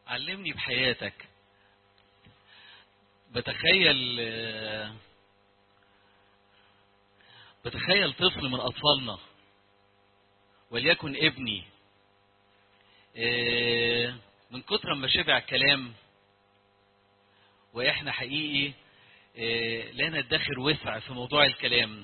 علمني بحياتك بتخيل بتخيل طفل من أطفالنا وليكن ابني من كتر ما شبع كلام واحنا حقيقي لا ندخر وسع في موضوع الكلام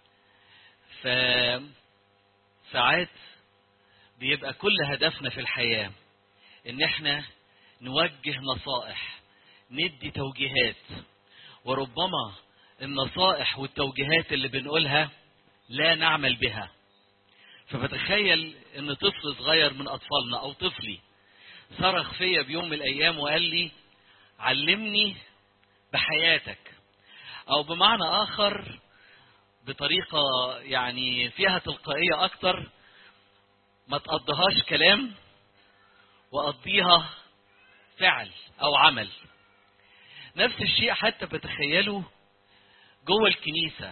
فساعات بيبقى كل هدفنا في الحياة ان احنا نوجه نصائح ندي توجيهات وربما النصائح والتوجيهات اللي بنقولها لا نعمل بها فبتخيل ان طفل صغير من اطفالنا او طفلي صرخ فيا بيوم من الايام وقال لي علمني بحياتك او بمعنى اخر بطريقة يعني فيها تلقائية اكتر ما تقضيهاش كلام وقضيها فعل او عمل نفس الشيء حتى بتخيله جوه الكنيسة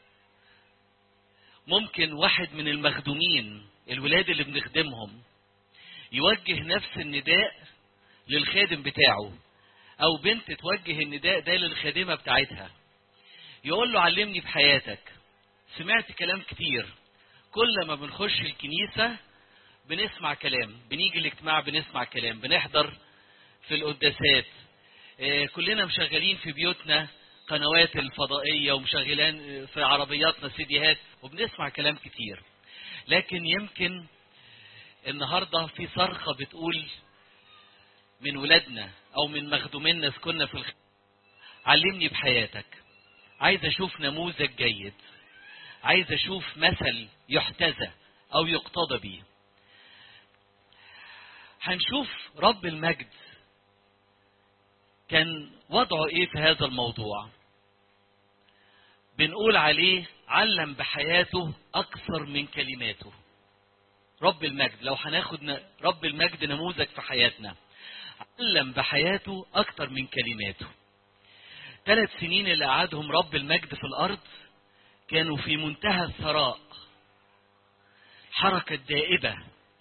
ممكن واحد من المخدومين الولاد اللي بنخدمهم يوجه نفس النداء للخادم بتاعه او بنت توجه النداء ده للخادمة بتاعتها يقول له علمني بحياتك سمعت كلام كتير كل ما بنخش الكنيسة بنسمع كلام بنيجي الاجتماع بنسمع كلام بنحضر في القداسات كلنا مشغلين في بيوتنا قنوات الفضائية ومشغلين في عربياتنا سيديهات وبنسمع كلام كتير لكن يمكن النهاردة في صرخة بتقول من ولادنا او من مخدومينا سكننا في الخ... علمني بحياتك عايز اشوف نموذج جيد عايز اشوف مثل يحتذى او يقتضى بيه هنشوف رب المجد كان وضعه ايه في هذا الموضوع بنقول عليه علم بحياته اكثر من كلماته رب المجد لو هناخد رب المجد نموذج في حياتنا علم بحياته اكثر من كلماته ثلاث سنين اللي قعدهم رب المجد في الارض كانوا في منتهى الثراء حركة دائبة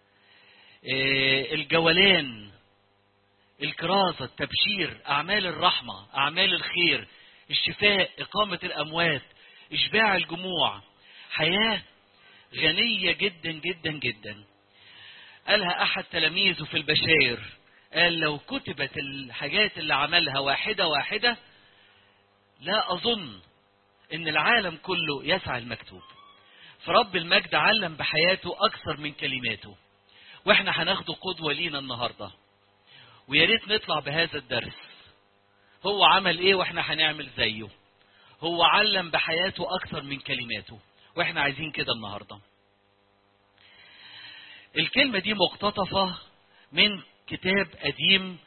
الجولان الكرازة التبشير أعمال الرحمة أعمال الخير الشفاء إقامة الأموات إشباع الجموع حياة غنية جدا جدا جدا قالها أحد تلاميذه في البشاير قال لو كتبت الحاجات اللي عملها واحدة واحدة لا أظن إن العالم كله يسعى المكتوب فرب المجد علم بحياته أكثر من كلماته وإحنا هناخده قدوة لينا النهاردة ويا ريت نطلع بهذا الدرس هو عمل إيه وإحنا هنعمل زيه هو علم بحياته أكثر من كلماته وإحنا عايزين كده النهاردة الكلمة دي مقتطفة من كتاب قديم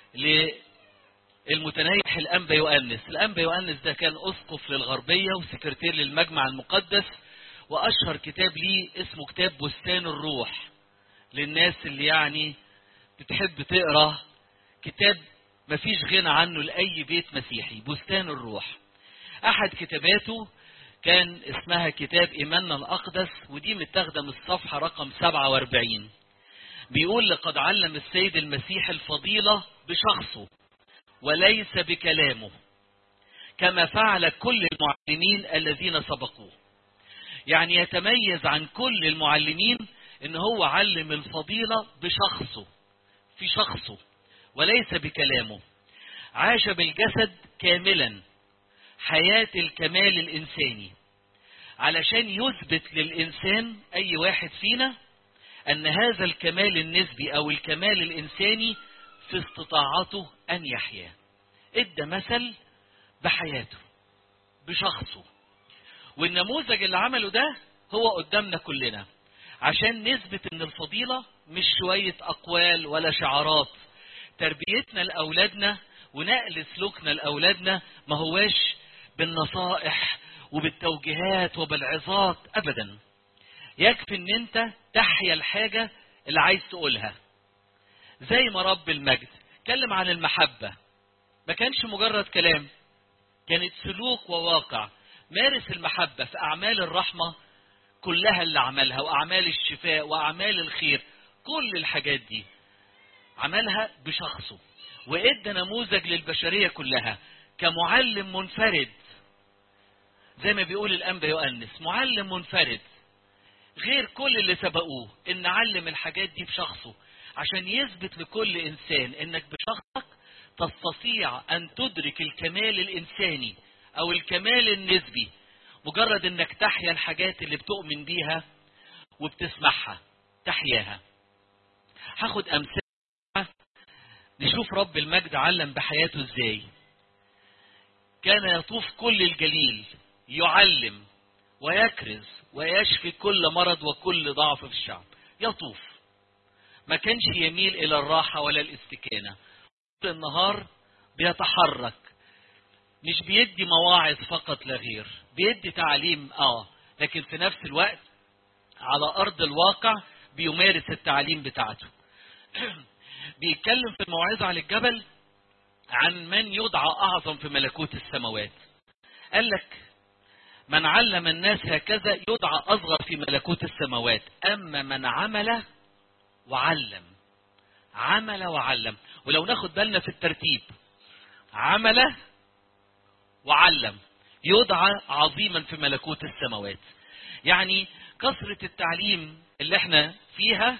للمتنيح الأنبا يؤنس الأنبا يؤنس ده كان أسقف للغربية وسكرتير للمجمع المقدس وأشهر كتاب ليه اسمه كتاب بستان الروح للناس اللي يعني بتحب تقرأ كتاب مفيش غنى عنه لأي بيت مسيحي بستان الروح أحد كتاباته كان اسمها كتاب إيماننا الأقدس ودي متاخدة من الصفحة رقم 47 بيقول لقد علم السيد المسيح الفضيلة بشخصه وليس بكلامه كما فعل كل المعلمين الذين سبقوه يعني يتميز عن كل المعلمين ان هو علم الفضيلة بشخصه في شخصه وليس بكلامه عاش بالجسد كاملا حياة الكمال الإنساني علشان يثبت للإنسان أي واحد فينا أن هذا الكمال النسبي أو الكمال الإنساني في استطاعته أن يحيا ادى مثل بحياته بشخصه والنموذج اللي عمله ده هو قدامنا كلنا عشان نثبت ان الفضيلة مش شوية اقوال ولا شعارات تربيتنا لاولادنا ونقل سلوكنا لاولادنا ما هواش بالنصائح وبالتوجيهات وبالعظات ابدا يكفي ان انت تحيا الحاجة اللي عايز تقولها زي ما رب المجد اتكلم عن المحبة ما كانش مجرد كلام كانت سلوك وواقع مارس المحبة في أعمال الرحمة كلها اللي عملها وأعمال الشفاء وأعمال الخير كل الحاجات دي عملها بشخصه وادى نموذج للبشرية كلها كمعلم منفرد زي ما بيقول الأنبا يؤنس معلم منفرد غير كل اللي سبقوه ان علم الحاجات دي بشخصه عشان يثبت لكل انسان انك بشخصك تستطيع ان تدرك الكمال الانساني او الكمال النسبي مجرد انك تحيا الحاجات اللي بتؤمن بيها وبتسمعها تحياها هاخد امثله نشوف رب المجد علم بحياته ازاي كان يطوف كل الجليل يعلم ويكرز ويشفي كل مرض وكل ضعف في الشعب يطوف ما كانش يميل الى الراحه ولا الاستكانه طول النهار بيتحرك مش بيدي مواعظ فقط لا غير بيدي تعليم اه لكن في نفس الوقت على ارض الواقع بيمارس التعليم بتاعته بيتكلم في الموعظه على الجبل عن من يدعى اعظم في ملكوت السماوات قال لك من علم الناس هكذا يدعى اصغر في ملكوت السماوات اما من عمل وعلم عمل وعلم ولو ناخد بالنا في الترتيب عمل وعلم يدعى عظيما في ملكوت السماوات يعني كثرة التعليم اللي احنا فيها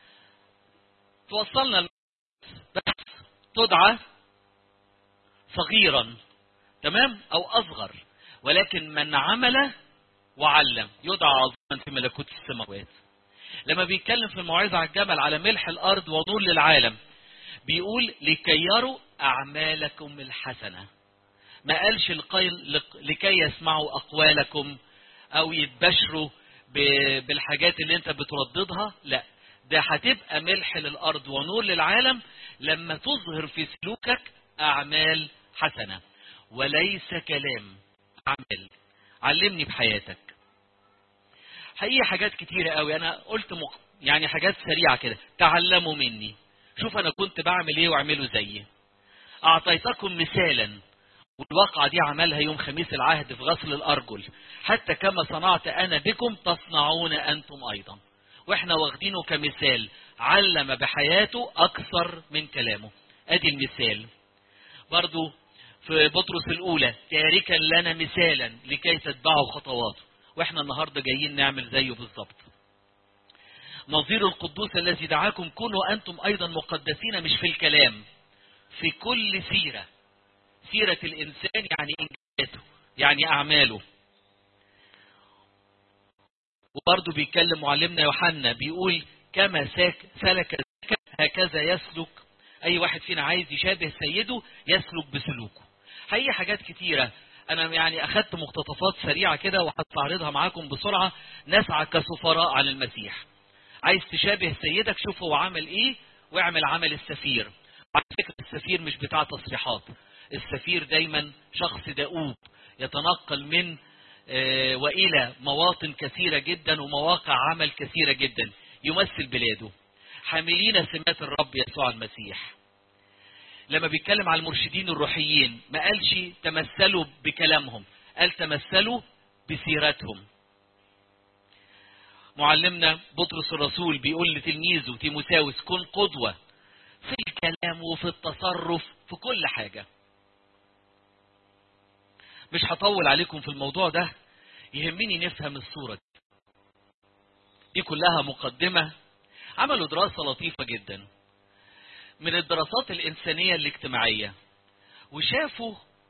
توصلنا بس تدعى صغيرا تمام او اصغر ولكن من عمل وعلم يدعى عظيما في ملكوت السماوات لما بيتكلم في الموعظة على الجبل على ملح الأرض ونور للعالم بيقول لكي يروا أعمالكم الحسنة ما قالش القيل لكي يسمعوا أقوالكم أو يتبشروا بالحاجات اللي أنت بترددها لا ده هتبقى ملح للأرض ونور للعالم لما تظهر في سلوكك أعمال حسنة وليس كلام أعمال علمني بحياتك حقيقة حاجات كتيرة قوي أنا قلت مق... يعني حاجات سريعة كده تعلموا مني شوف أنا كنت بعمل إيه واعملوا زيي أعطيتكم مثالا والواقعة دي عملها يوم خميس العهد في غسل الأرجل حتى كما صنعت أنا بكم تصنعون أنتم أيضا وإحنا واخدينه كمثال علم بحياته أكثر من كلامه أدي المثال برضو في بطرس الأولى تاركا لنا مثالا لكي تتبعوا خطواته واحنا النهارده جايين نعمل زيه بالظبط. نظير القدوس الذي دعاكم كونوا انتم ايضا مقدسين مش في الكلام في كل سيره. سيره الانسان يعني انجازاته يعني اعماله. وبرضه بيتكلم معلمنا يوحنا بيقول كما ساك سلك هكذا يسلك اي واحد فينا عايز يشابه سيده يسلك بسلوكه. حقيقة حاجات كتيرة انا يعني اخدت مقتطفات سريعه كده وهستعرضها معاكم بسرعه نسعى كسفراء عن المسيح عايز تشابه سيدك شوف هو عمل ايه واعمل عمل السفير على فكره السفير مش بتاع تصريحات السفير دايما شخص دؤوب يتنقل من آه والى مواطن كثيره جدا ومواقع عمل كثيره جدا يمثل بلاده حاملين سمات الرب يسوع المسيح لما بيتكلم على المرشدين الروحيين ما قالش تمثلوا بكلامهم قال تمثلوا بسيرتهم معلمنا بطرس الرسول بيقول لتلميذه تيموساوس كن قدوة في الكلام وفي التصرف في كل حاجة مش هطول عليكم في الموضوع ده يهمني نفهم الصورة دي, دي كلها مقدمة عملوا دراسة لطيفة جدا من الدراسات الإنسانية الاجتماعية وشافوا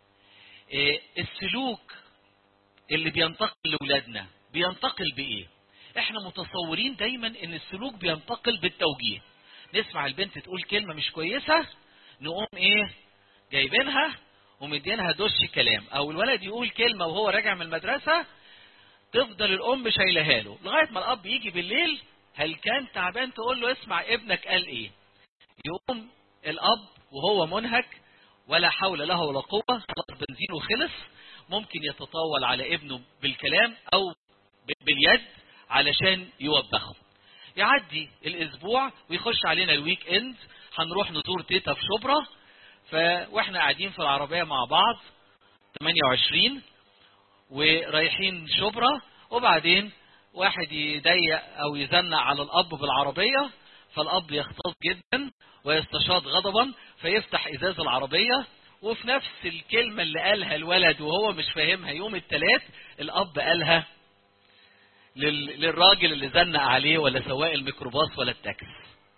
السلوك اللي بينتقل لأولادنا بينتقل بإيه احنا متصورين دايما ان السلوك بينتقل بالتوجيه نسمع البنت تقول كلمة مش كويسة نقوم ايه جايبينها ومدينها دش كلام او الولد يقول كلمة وهو راجع من المدرسة تفضل الام شايلها له لغاية ما الاب يجي بالليل هل كان تعبان تقول له اسمع ابنك قال ايه يقوم الاب وهو منهك ولا حول له ولا قوه خلاص بنزينه خلص ممكن يتطاول على ابنه بالكلام او باليد علشان يوبخه يعدي الاسبوع ويخش علينا الويك اند هنروح نزور تيتا في شبرا ف واحنا قاعدين في العربيه مع بعض 28 ورايحين شبرا وبعدين واحد يضيق او يزنق على الاب بالعربيه فالاب يغتاظ جدا ويستشاط غضبا فيفتح ازاز العربيه وفي نفس الكلمه اللي قالها الولد وهو مش فاهمها يوم الثلاث الاب قالها لل- للراجل اللي زنق عليه ولا سواق الميكروباص ولا التاكس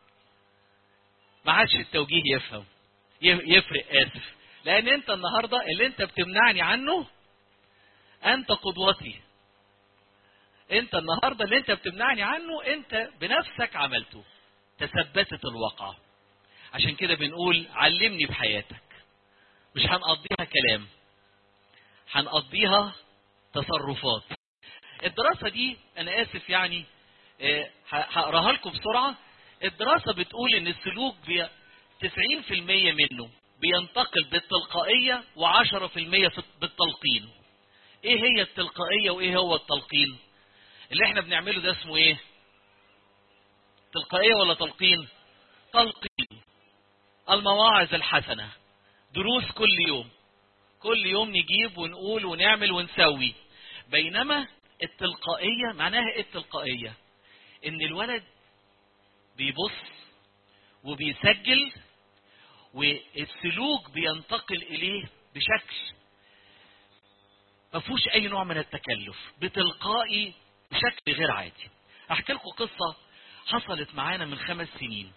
ما عادش التوجيه يفهم ي- يفرق اسف لان انت النهارده اللي انت بتمنعني عنه انت قدوتي انت النهارده اللي انت بتمنعني عنه انت بنفسك عملته تثبتت الواقعه عشان كده بنقول علمني بحياتك مش هنقضيها كلام هنقضيها تصرفات الدراسة دي أنا آسف يعني آه، ه- هقراها لكم بسرعة الدراسة بتقول إن السلوك بي 90% منه بينتقل بالتلقائية و10% بالتلقين. إيه هي التلقائية وإيه هو التلقين؟ اللي إحنا بنعمله ده اسمه إيه؟ تلقائية ولا تلقين؟ تلقين. المواعظ الحسنة. دروس كل يوم. كل يوم نجيب ونقول ونعمل ونسوي. بينما التلقائية معناها ايه التلقائية ان الولد بيبص وبيسجل والسلوك بينتقل اليه بشكل ما فيهوش اي نوع من التكلف بتلقائي بشكل غير عادي احكي لكم قصة حصلت معانا من خمس سنين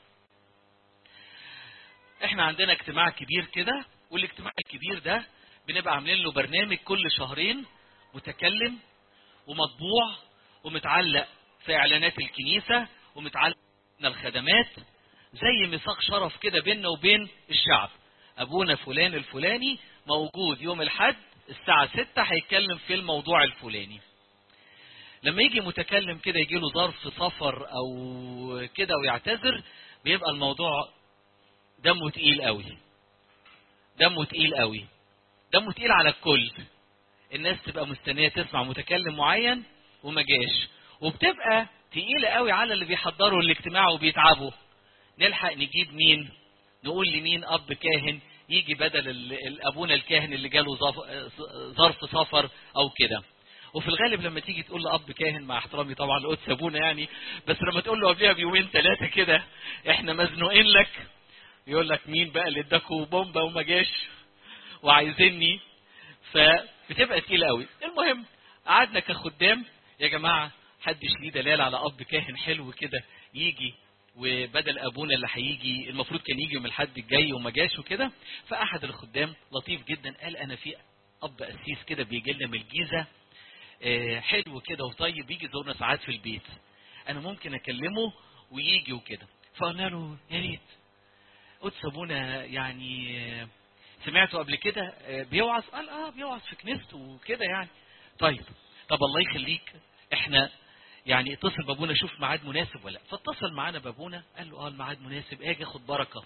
احنا عندنا اجتماع كبير كده والاجتماع الكبير ده بنبقى عاملين له برنامج كل شهرين متكلم ومطبوع ومتعلق في اعلانات الكنيسه ومتعلق في الخدمات زي ميثاق شرف كده بيننا وبين الشعب ابونا فلان الفلاني موجود يوم الحد الساعة 6 هيتكلم في الموضوع الفلاني لما يجي متكلم كده يجي له ظرف سفر او كده ويعتذر بيبقى الموضوع دمه تقيل قوي دمه تقيل قوي دمه تقيل على الكل الناس تبقى مستنيه تسمع متكلم معين وما جاش وبتبقى تقيله قوي على اللي بيحضروا الاجتماع وبيتعبوا نلحق نجيب مين نقول لمين اب كاهن يجي بدل ال- ال- ابونا الكاهن اللي جاله ظف- ظرف سفر او كده وفي الغالب لما تيجي تقول لاب كاهن مع احترامي طبعا لقدس ابونا يعني بس لما تقول له قبلها بيومين ثلاثه كده احنا مزنوقين لك يقول لك مين بقى اللي اداكوا بومبا وما جاش وعايزيني فبتبقى تقيله قوي المهم قعدنا كخدام يا جماعه حدش ليه دلال على اب كاهن حلو كده يجي وبدل ابونا اللي هيجي المفروض كان يجي يوم الحد الجاي وما جاش وكده فاحد الخدام لطيف جدا قال انا في اب قسيس كده بيجي لنا من الجيزه آه، حلو كده وطيب بيجي يزورنا ساعات في البيت انا ممكن اكلمه ويجي وكده فقلنا له يا ريت قدس ابونا يعني آه، سمعته قبل كده آه، بيوعظ قال اه بيوعظ في كنيسته وكده يعني طيب طب الله يخليك احنا يعني اتصل بابونا شوف ميعاد مناسب ولا لا. فاتصل معانا بابونا قال له اه الميعاد مناسب اجي اخد بركه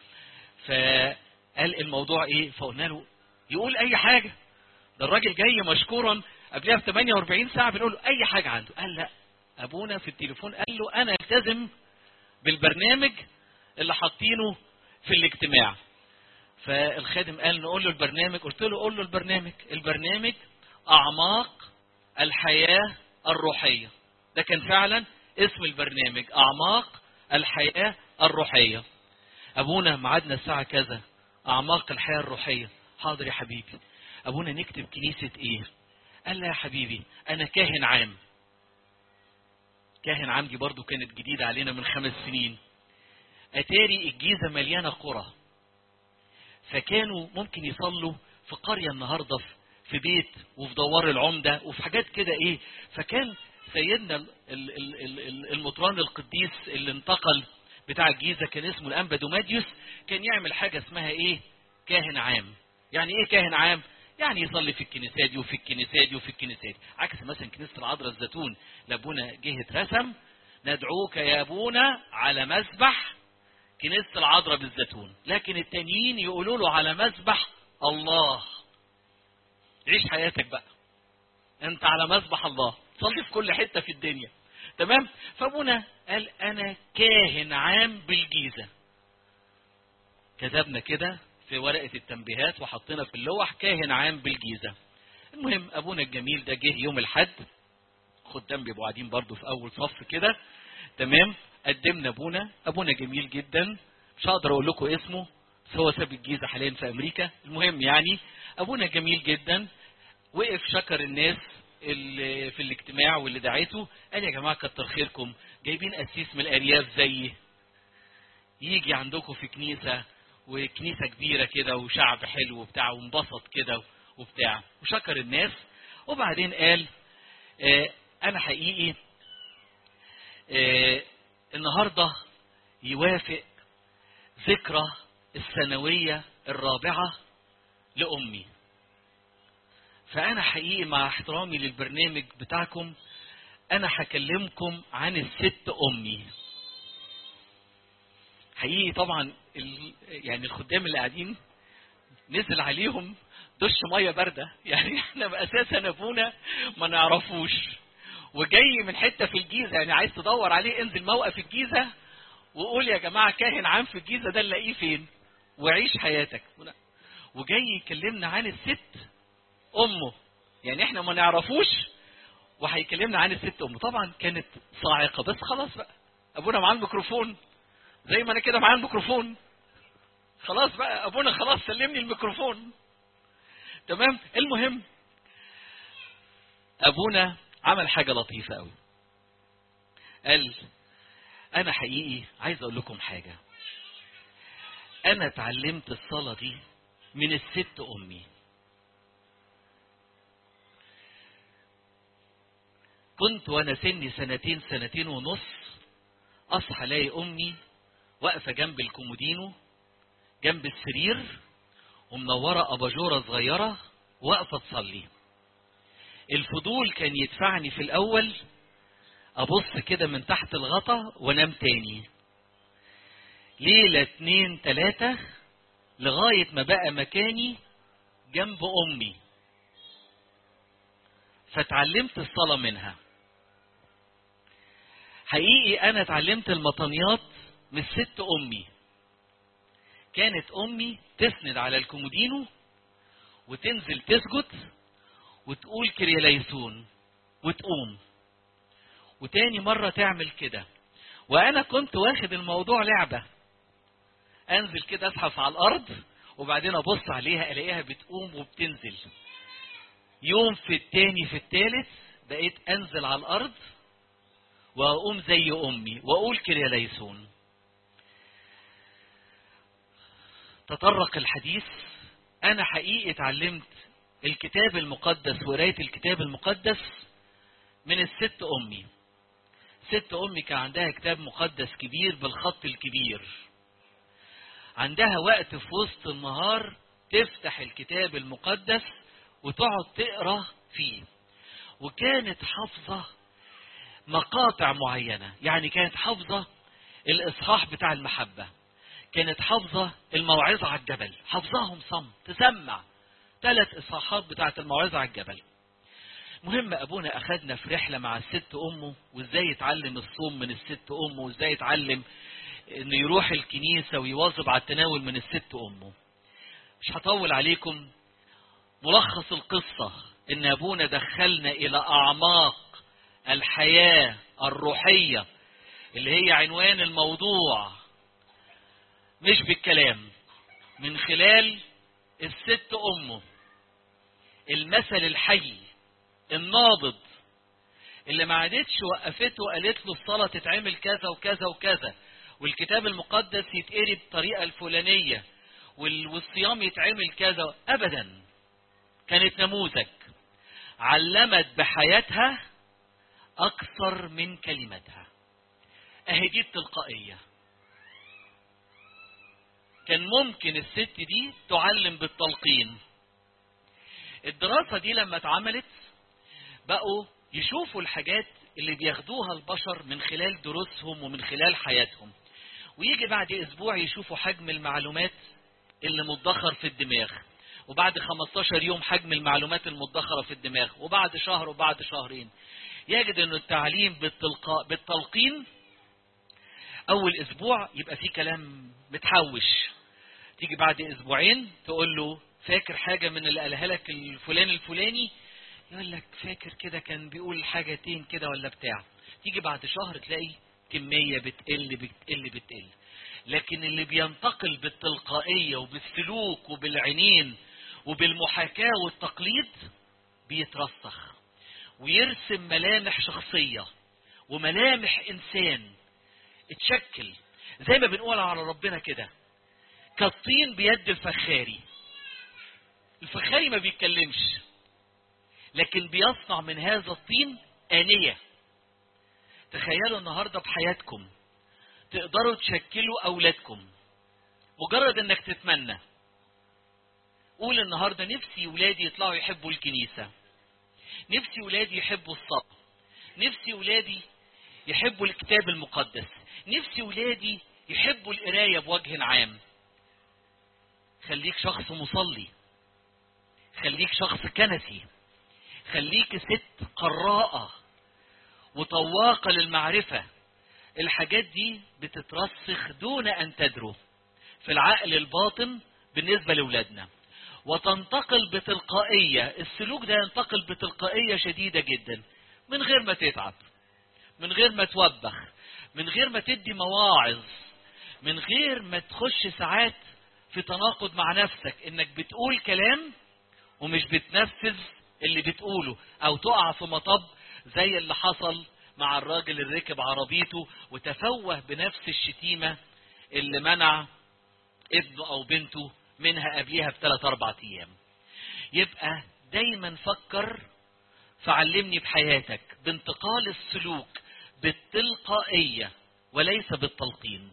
فقال الموضوع ايه فقلنا له يقول اي حاجه ده الراجل جاي مشكورا قبلها ب 48 ساعه بنقول له اي حاجه عنده قال لا ابونا في التليفون قال له انا التزم بالبرنامج اللي حاطينه في الاجتماع فالخادم قال نقول له البرنامج قلت له قول له البرنامج البرنامج اعماق الحياه الروحيه ده كان فعلا اسم البرنامج اعماق الحياه الروحيه ابونا ميعادنا الساعه كذا اعماق الحياه الروحيه حاضر يا حبيبي ابونا نكتب كنيسه ايه قال لا يا حبيبي انا كاهن عام كاهن عام دي برضو كانت جديده علينا من خمس سنين اتاري الجيزه مليانه قرى فكانوا ممكن يصلوا في قريه النهارده في- في بيت وفي دوار العمده وفي حاجات كده ايه فكان سيدنا ال- ال- ال- ال- ال- المطران القديس اللي انتقل بتاع الجيزه كان اسمه الانبا دوماديوس كان يعمل حاجه اسمها ايه كاهن عام يعني ايه كاهن عام يعني يصلي في الكنيسات دي وفي الكنيسات دي وفي الكنيسات دي عكس مثلا كنيسه العذراء الزيتون لابونا جه اترسم ندعوك يا ابونا على مذبح كنيسه العذراء بالزيتون لكن التانيين يقولوا له على مذبح الله عيش حياتك بقى انت على مذبح الله صلي في كل حته في الدنيا تمام فابونا قال انا كاهن عام بالجيزه كتبنا كده في ورقه التنبيهات وحطينا في اللوح كاهن عام بالجيزه المهم ابونا الجميل ده جه يوم الحد خدام بيبقوا قاعدين برضه في اول صف كده تمام قدمنا ابونا ابونا جميل جدا مش هقدر اقول لكم اسمه بس هو ساب الجيزه حاليا في امريكا المهم يعني ابونا جميل جدا وقف شكر الناس اللي في الاجتماع واللي دعيته قال يا جماعه كتر خيركم جايبين قسيس من الارياف زيي يجي عندكم في كنيسه وكنيسه كبيره كده وشعب حلو وبتاع وانبسط كده وبتاع وشكر الناس وبعدين قال آه انا حقيقي آه النهارده يوافق ذكرى السنويه الرابعه لامي فانا حقيقي مع احترامي للبرنامج بتاعكم انا هكلمكم عن الست امي حقيقي طبعا ال... يعني الخدام اللي قاعدين نزل عليهم دش ميه بارده يعني احنا اساسا ابونا ما نعرفوش وجاي من حته في الجيزه يعني عايز تدور عليه انزل موقف الجيزه وقول يا جماعه كاهن عام في الجيزه ده نلاقيه فين وعيش حياتك وجاي يكلمنا عن الست امه يعني احنا ما نعرفوش وهيكلمنا عن الست امه طبعا كانت صاعقه بس خلاص بقى ابونا معاه الميكروفون زي ما انا كده معاه الميكروفون خلاص بقى ابونا خلاص سلمني الميكروفون تمام المهم ابونا عمل حاجه لطيفه قوي قال انا حقيقي عايز اقول لكم حاجه انا اتعلمت الصلاه دي من الست امي كنت وانا سني سنتين سنتين ونص اصحى الاقي امي واقفه جنب الكومودينو جنب السرير ومنوره اباجوره صغيره واقفه تصلي الفضول كان يدفعني في الاول ابص كده من تحت الغطا وانام تاني ليله اتنين تلاته لغايه ما بقى مكاني جنب امي فتعلمت الصلاه منها حقيقي انا اتعلمت المطنيات من ست امي كانت امي تسند على الكومودينو وتنزل تسجد وتقول كريليسون وتقوم وتاني مرة تعمل كده وانا كنت واخد الموضوع لعبة انزل كده ازحف على الارض وبعدين ابص عليها الاقيها بتقوم وبتنزل يوم في التاني في التالت بقيت انزل على الارض واقوم زي امي واقول كريليسون تطرق الحديث انا حقيقي اتعلمت الكتاب المقدس وقرايه الكتاب المقدس من الست امي ست امي كان عندها كتاب مقدس كبير بالخط الكبير عندها وقت في وسط النهار تفتح الكتاب المقدس وتقعد تقرا فيه وكانت حافظه مقاطع معينه يعني كانت حافظه الاصحاح بتاع المحبه كانت حافظة الموعظة على الجبل حافظاهم صم تسمع ثلاث إصحاحات بتاعة الموعظة على الجبل مهم أبونا أخدنا في رحلة مع الست أمه وإزاي يتعلم الصوم من الست أمه وإزاي يتعلم إنه يروح الكنيسة ويواظب على التناول من الست أمه مش هطول عليكم ملخص القصة إن أبونا دخلنا إلى أعماق الحياة الروحية اللي هي عنوان الموضوع مش بالكلام من خلال الست امه المثل الحي الناضد اللي ما عادتش وقفته وقالت له الصلاة تتعمل كذا وكذا وكذا والكتاب المقدس يتقري بالطريقة الفلانية والصيام يتعمل كذا أبدا كانت نموذج علمت بحياتها أكثر من كلمتها أهي دي التلقائية كان ممكن الست دي تعلم بالتلقين الدراسة دي لما اتعملت بقوا يشوفوا الحاجات اللي بياخدوها البشر من خلال دروسهم ومن خلال حياتهم ويجي بعد اسبوع يشوفوا حجم المعلومات اللي مدخر في الدماغ وبعد 15 يوم حجم المعلومات المدخرة في الدماغ وبعد شهر وبعد شهرين يجد انه التعليم بالتلقاء بالتلقين اول اسبوع يبقى فيه كلام متحوش تيجي بعد اسبوعين تقول له فاكر حاجة من اللي قالها لك الفلان الفلاني يقول لك فاكر كده كان بيقول حاجتين كده ولا بتاع تيجي بعد شهر تلاقي كمية بتقل بتقل بتقل لكن اللي بينتقل بالتلقائية وبالسلوك وبالعينين وبالمحاكاة والتقليد بيترسخ ويرسم ملامح شخصية وملامح إنسان اتشكل زي ما بنقول على ربنا كده كالطين بيد الفخاري الفخاري ما بيتكلمش لكن بيصنع من هذا الطين آنية تخيلوا النهاردة بحياتكم تقدروا تشكلوا أولادكم مجرد انك تتمنى قول النهاردة نفسي ولادي يطلعوا يحبوا الكنيسة نفسي ولادي يحبوا الصلاة نفسي ولادي يحبوا الكتاب المقدس نفسي ولادي يحبوا القراية بوجه عام خليك شخص مصلي خليك شخص كنسي خليك ست قراءة وطواقة للمعرفة الحاجات دي بتترسخ دون أن تدروا في العقل الباطن بالنسبة لأولادنا وتنتقل بتلقائية السلوك ده ينتقل بتلقائية شديدة جدا من غير ما تتعب من غير ما توبخ من غير ما تدي مواعظ من غير ما تخش ساعات في تناقض مع نفسك انك بتقول كلام ومش بتنفذ اللي بتقوله او تقع في مطب زي اللي حصل مع الراجل اللي ركب عربيته وتفوه بنفس الشتيمة اللي منع ابنه او بنته منها قبليها بثلاث اربع ايام يبقى دايما فكر فعلمني بحياتك بانتقال السلوك بالتلقائية وليس بالتلقين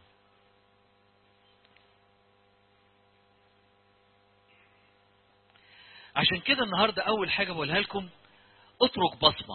عشان كده النهاردة أول حاجة بقولها لكم اترك بصمة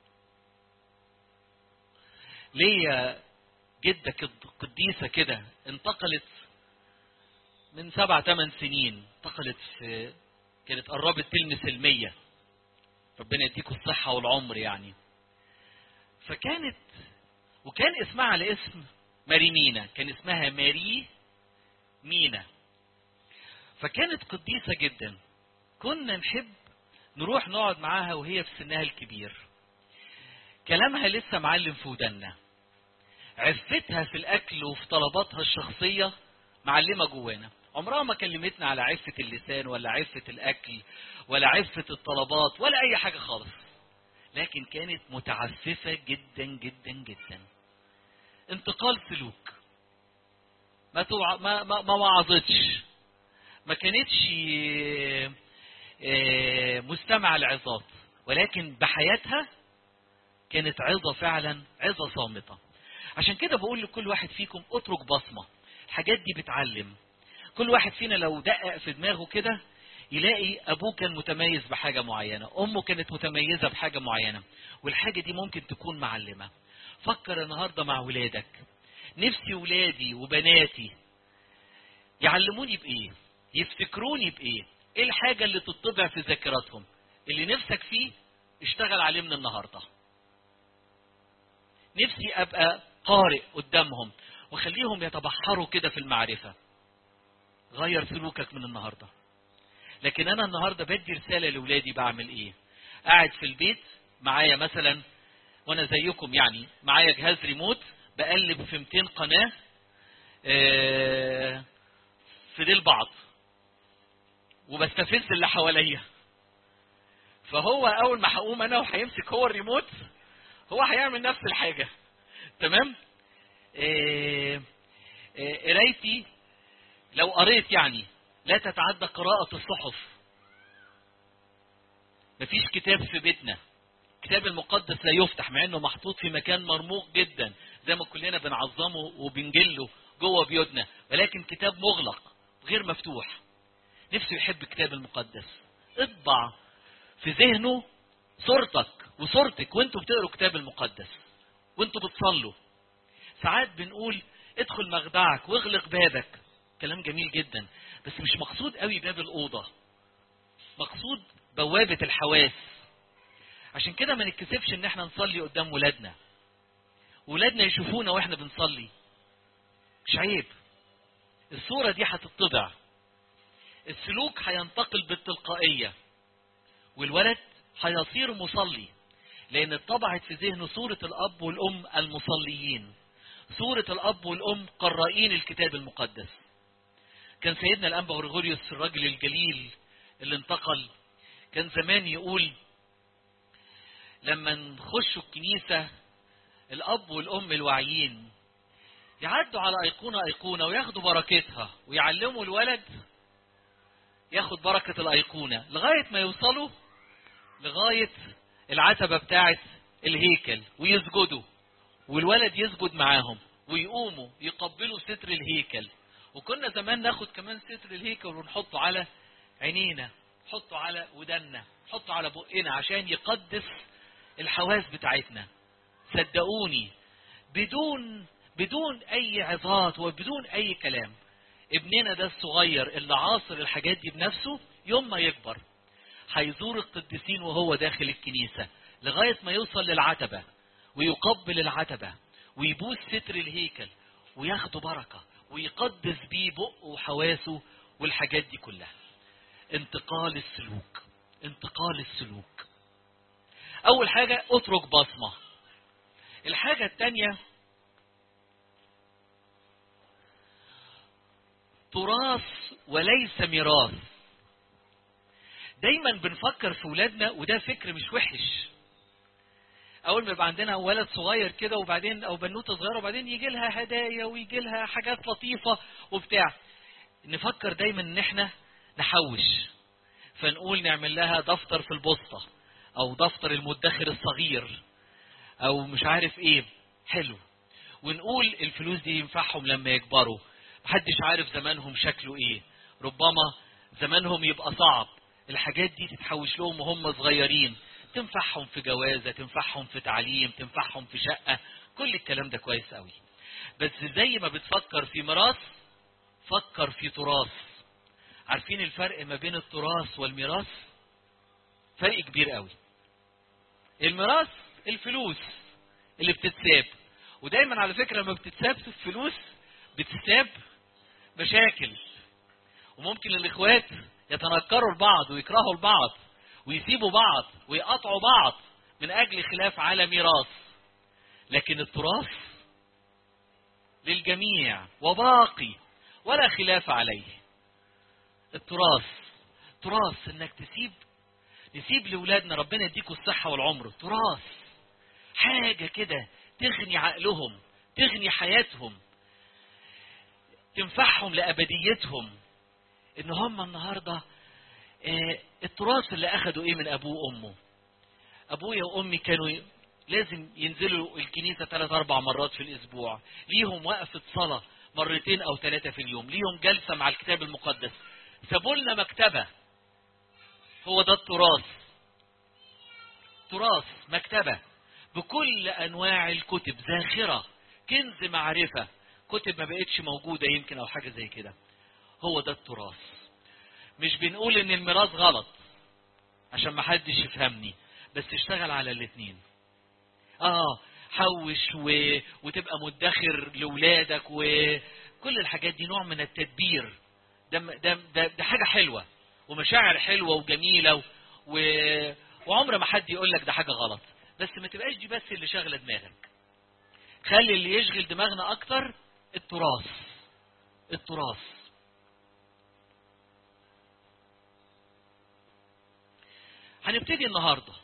ليا جدة قديسة كده انتقلت من سبع ثمان سنين انتقلت في كانت قربت تلمس المية ربنا يديكم الصحة والعمر يعني فكانت وكان اسمها على اسم ماري مينا كان اسمها ماري مينا فكانت قديسة جدا كنا نحب نروح نقعد معاها وهي في سنها الكبير كلامها لسه معلم في ودنا عفتها في الاكل وفي طلباتها الشخصية معلمة جوانا عمرها ما كلمتنا على عفة اللسان ولا عفة الاكل ولا عفة الطلبات ولا اي حاجة خالص لكن كانت متعففة جدا جدا جدا انتقال سلوك ما توع... ما ما, ما وعظتش ما كانتش مستمع العظات ولكن بحياتها كانت عظة فعلا عظة صامتة عشان كده بقول لكل واحد فيكم اترك بصمة الحاجات دي بتعلم كل واحد فينا لو دقق في دماغه كده يلاقي ابوه كان متميز بحاجة معينة امه كانت متميزة بحاجة معينة والحاجة دي ممكن تكون معلمة فكر النهاردة مع ولادك نفسي ولادي وبناتي يعلموني بايه يفتكروني بايه ايه الحاجة اللي تطبع في ذاكرتهم اللي نفسك فيه اشتغل عليه من النهاردة نفسي ابقى قارئ قدامهم وخليهم يتبحروا كده في المعرفة غير سلوكك من النهاردة لكن انا النهاردة بدي رسالة لولادي بعمل ايه قاعد في البيت معايا مثلا وانا زيكم يعني معايا جهاز ريموت بقلب في 200 قناة اه في ديل بعض وبستفز اللي حواليا فهو اول ما هقوم انا وهيمسك هو الريموت هو هيعمل نفس الحاجة تمام قرايتي لو قريت يعني لا تتعدى قراءة الصحف مفيش كتاب في بيتنا الكتاب المقدس لا يفتح مع انه محطوط في مكان مرموق جدا زي ما كلنا بنعظمه وبنجله جوه بيوتنا ولكن كتاب مغلق غير مفتوح نفسه يحب الكتاب المقدس اطبع في ذهنه صورتك وصورتك وانتوا بتقروا الكتاب المقدس وانتوا بتصلوا ساعات بنقول ادخل مخدعك واغلق بابك كلام جميل جدا بس مش مقصود قوي باب الأوضة مقصود بوابة الحواس عشان كده ما نتكسفش ان احنا نصلي قدام ولادنا ولادنا يشوفونا واحنا بنصلي مش عيب الصورة دي هتطبع السلوك هينتقل بالتلقائية والولد هيصير مصلي لان اتطبعت في ذهنه صورة الاب والام المصليين صورة الأب والأم قرائين الكتاب المقدس كان سيدنا الأنبا غريغوريوس الراجل الجليل اللي انتقل كان زمان يقول لما نخشوا الكنيسة الأب والأم الواعيين يعدوا على أيقونة أيقونة وياخدوا بركتها ويعلموا الولد ياخد بركة الأيقونة لغاية ما يوصلوا لغاية العتبة بتاعة الهيكل ويسجدوا والولد يسجد معاهم ويقوموا يقبلوا ستر الهيكل وكنا زمان ناخد كمان ستر الهيكل ونحطه على عينينا نحطه على ودنا نحطه على بقنا عشان يقدس الحواس بتاعتنا صدقوني بدون بدون اي عظات وبدون اي كلام ابننا ده الصغير اللي عاصر الحاجات دي بنفسه يوم ما يكبر هيزور القديسين وهو داخل الكنيسة لغاية ما يوصل للعتبة ويقبل العتبة ويبوس ستر الهيكل وياخده بركة ويقدس بيه بقه وحواسه والحاجات دي كلها انتقال السلوك انتقال السلوك اول حاجة اترك بصمة الحاجة التانية تراث وليس ميراث دايما بنفكر في ولادنا وده فكر مش وحش اول ما يبقى عندنا ولد صغير كده وبعدين او بنوته صغيره وبعدين يجي لها هدايا ويجي لها حاجات لطيفه وبتاع نفكر دايما ان احنا نحوش فنقول نعمل لها دفتر في البوسطه او دفتر المدخر الصغير او مش عارف ايه حلو ونقول الفلوس دي ينفعهم لما يكبروا محدش عارف زمانهم شكله ايه ربما زمانهم يبقى صعب الحاجات دي تتحوش لهم وهم صغيرين تنفعهم في جوازة تنفعهم في تعليم تنفعهم في شقة كل الكلام ده كويس قوي بس زي ما بتفكر في ميراث فكر في تراث عارفين الفرق ما بين التراث والميراث فرق كبير قوي الميراث الفلوس اللي بتتساب ودايما على فكرة لما بتتساب الفلوس بتتساب مشاكل وممكن الاخوات يتنكروا لبعض ويكرهوا لبعض ويسيبوا بعض ويقطعوا بعض من اجل خلاف على ميراث لكن التراث للجميع وباقي ولا خلاف عليه التراث تراث انك تسيب نسيب لاولادنا ربنا يديكوا الصحه والعمر تراث حاجه كده تغني عقلهم تغني حياتهم تنفعهم لابديتهم ان هم النهارده آه التراث اللي اخدوا ايه من ابوه وامه ابويا وامي كانوا لازم ينزلوا الكنيسة ثلاث اربع مرات في الاسبوع ليهم وقفة صلاة مرتين او ثلاثة في اليوم ليهم جلسة مع الكتاب المقدس سابوا لنا مكتبة هو ده التراث تراث مكتبة بكل انواع الكتب ذاخرة كنز معرفة كتب ما بقتش موجودة يمكن او حاجة زي كده هو ده التراث مش بنقول ان الميراث غلط عشان ما حدش يفهمني بس اشتغل على الاثنين اه حوش و... وتبقى مدخر لاولادك وكل الحاجات دي نوع من التدبير ده ده ده, ده حاجه حلوه ومشاعر حلوه وجميله و... و... وعمر ما حد يقول لك ده حاجه غلط بس ما تبقاش دي بس اللي شاغله دماغك خلي اللي يشغل دماغنا اكتر التراث التراث هنبتدي النهارده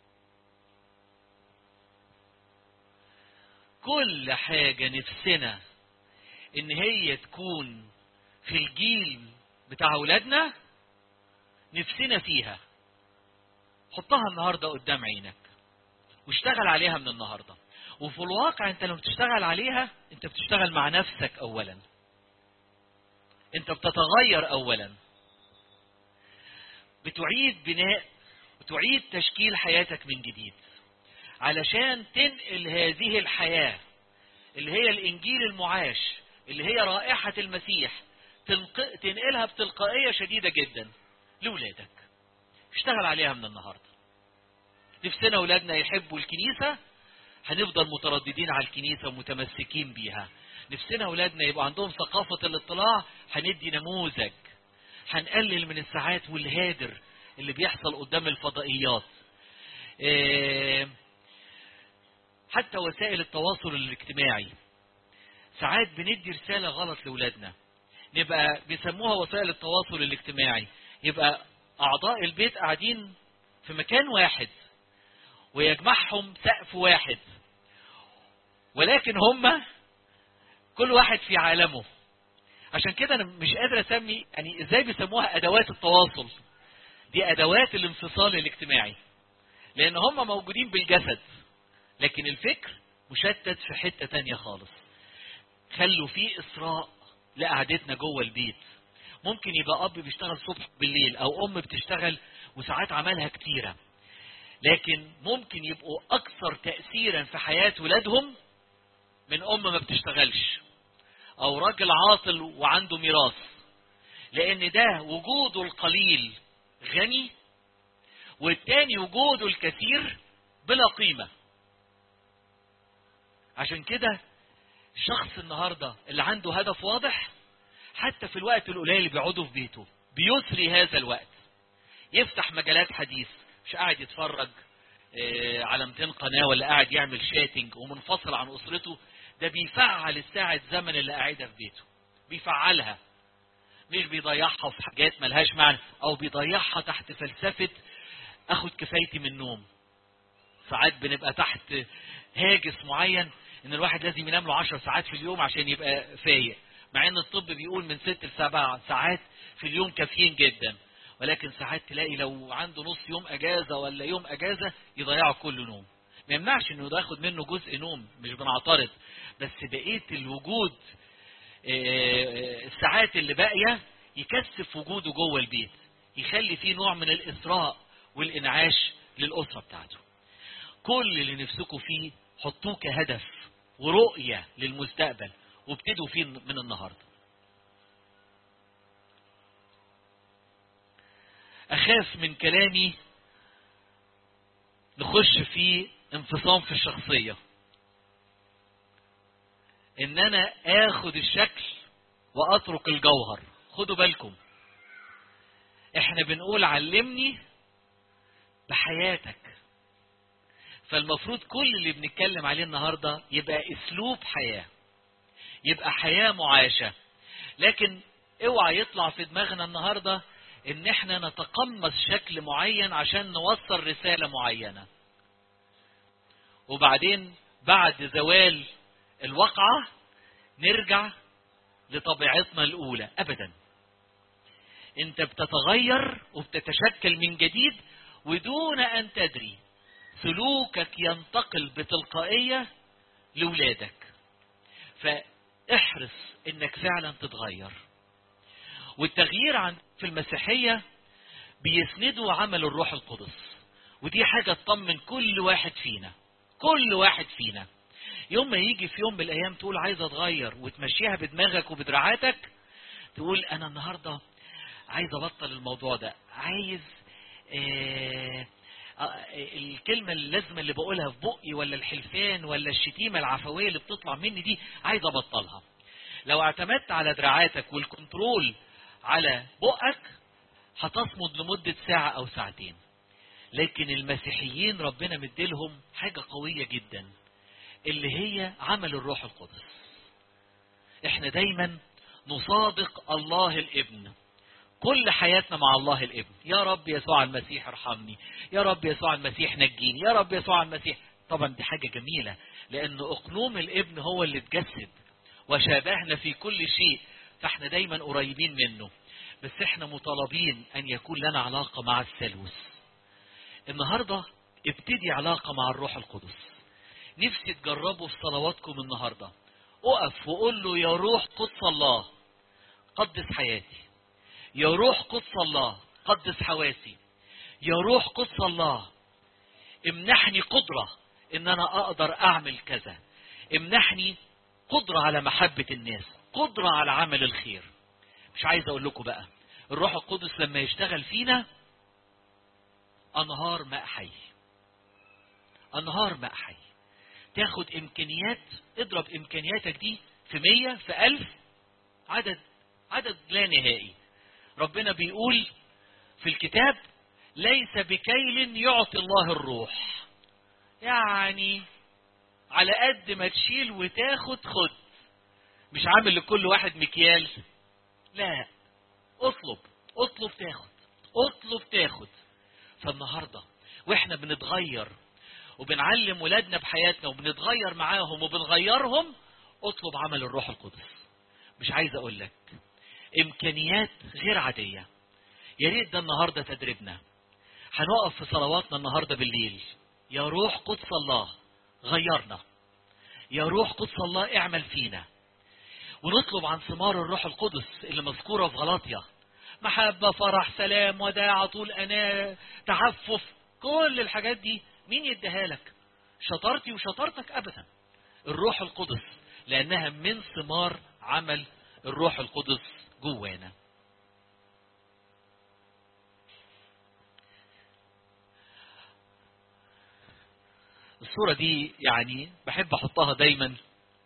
كل حاجة نفسنا ان هي تكون في الجيل بتاع اولادنا نفسنا فيها حطها النهاردة قدام عينك واشتغل عليها من النهاردة وفي الواقع انت لما بتشتغل عليها انت بتشتغل مع نفسك اولا انت بتتغير اولا بتعيد بناء وتعيد تشكيل حياتك من جديد علشان تنقل هذه الحياة اللي هي الإنجيل المعاش اللي هي رائحة المسيح تنق... تنقلها بتلقائية شديدة جدا لولادك اشتغل عليها من النهاردة نفسنا أولادنا يحبوا الكنيسة هنفضل مترددين على الكنيسة ومتمسكين بيها نفسنا أولادنا يبقى عندهم ثقافة الاطلاع هندي نموذج هنقلل من الساعات والهادر اللي بيحصل قدام الفضائيات إيه حتى وسائل التواصل الاجتماعي ساعات بندي رسالة غلط لأولادنا نبقى بيسموها وسائل التواصل الاجتماعي يبقى أعضاء البيت قاعدين في مكان واحد ويجمعهم سقف واحد ولكن هم كل واحد في عالمه عشان كده انا مش قادر اسمي يعني ازاي بيسموها ادوات التواصل دي ادوات الانفصال الاجتماعي لان هم موجودين بالجسد لكن الفكر مشتت في حتة تانية خالص خلوا في اسراء لقعدتنا جوه البيت ممكن يبقى اب بيشتغل صبح بالليل او ام بتشتغل وساعات عملها كتيره لكن ممكن يبقوا اكثر تاثيرا في حياه ولادهم من ام ما بتشتغلش او راجل عاطل وعنده ميراث لان ده وجوده القليل غني والتاني وجوده الكثير بلا قيمه عشان كده الشخص النهارده اللي عنده هدف واضح حتى في الوقت القليل اللي بيقعده في بيته بيسري هذا الوقت يفتح مجالات حديث مش قاعد يتفرج على 200 قناة ولا قاعد يعمل شاتنج ومنفصل عن أسرته ده بيفعل الساعة زمن اللي قاعدها في بيته بيفعلها مش بيضيعها في حاجات ملهاش معنى أو بيضيعها تحت فلسفة أخد كفايتي من النوم ساعات بنبقى تحت هاجس معين إن الواحد لازم ينام له 10 ساعات في اليوم عشان يبقى فايق مع ان الطب بيقول من ست لسبع ساعات في اليوم كافيين جدا ولكن ساعات تلاقي لو عنده نص يوم اجازه ولا يوم اجازه يضيعه كله نوم ما يمنعش انه ياخد منه جزء نوم مش بنعترض بس بقيه الوجود الساعات اللي باقيه يكثف وجوده جوه البيت يخلي فيه نوع من الاسراء والانعاش للاسره بتاعته كل اللي نفسكم فيه حطوه كهدف ورؤيه للمستقبل وابتدوا فيه من النهارده اخاف من كلامي نخش في انفصام في الشخصيه ان انا اخد الشكل واترك الجوهر خدوا بالكم احنا بنقول علمني بحياتك فالمفروض كل اللي بنتكلم عليه النهارده يبقى اسلوب حياه يبقى حياة معاشة لكن اوعى يطلع في دماغنا النهاردة ان احنا نتقمص شكل معين عشان نوصل رسالة معينة وبعدين بعد زوال الوقعة نرجع لطبيعتنا الاولى ابدا انت بتتغير وبتتشكل من جديد ودون ان تدري سلوكك ينتقل بتلقائية لولادك ف احرص انك فعلا تتغير والتغيير عن في المسيحية بيسنده عمل الروح القدس ودي حاجة تطمن كل واحد فينا كل واحد فينا يوم ما يجي في يوم من الايام تقول عايز اتغير وتمشيها بدماغك وبدراعاتك تقول انا النهاردة عايز ابطل الموضوع ده عايز آه الكلمة اللازمة اللي بقولها في بقي ولا الحلفان ولا الشتيمة العفوية اللي بتطلع مني دي عايز ابطلها لو اعتمدت على دراعاتك والكنترول على بقك هتصمد لمدة ساعة او ساعتين لكن المسيحيين ربنا مديلهم حاجة قوية جدا اللي هي عمل الروح القدس احنا دايما نصادق الله الابن كل حياتنا مع الله الابن يا رب يسوع المسيح ارحمني يا رب يسوع المسيح نجيني يا رب يسوع المسيح طبعا دي حاجة جميلة لأن أقنوم الابن هو اللي اتجسد وشابهنا في كل شيء فاحنا دايما قريبين منه بس احنا مطالبين أن يكون لنا علاقة مع الثالوث النهاردة ابتدي علاقة مع الروح القدس نفسي تجربوا في صلواتكم النهاردة اقف وقول له يا روح قدس الله قدس حياتي يا روح قدس الله قدس حواسي يا روح قدس الله امنحني قدرة ان انا اقدر اعمل كذا امنحني قدرة على محبة الناس قدرة على عمل الخير مش عايز اقول لكم بقى الروح القدس لما يشتغل فينا انهار ماء حي انهار ماء حي تاخد امكانيات اضرب امكانياتك دي في مية في الف عدد عدد لا نهائي ربنا بيقول في الكتاب ليس بكيل يعطي الله الروح يعني على قد ما تشيل وتاخد خد مش عامل لكل واحد مكيال لا اطلب اطلب تاخد اطلب تاخد فالنهارده واحنا بنتغير وبنعلم ولادنا بحياتنا وبنتغير معاهم وبنغيرهم اطلب عمل الروح القدس مش عايز اقول لك امكانيات غير عاديه يا ريت ده النهارده تدريبنا هنقف في صلواتنا النهارده بالليل يا روح قدس الله غيرنا يا روح قدس الله اعمل فينا ونطلب عن ثمار الروح القدس اللي مذكوره في غلاطيا محبه فرح سلام وداع طول اناه تعفف كل الحاجات دي مين يديها لك شطارتي وشطارتك ابدا الروح القدس لانها من ثمار عمل الروح القدس جوانا الصورة دي يعني بحب احطها دايما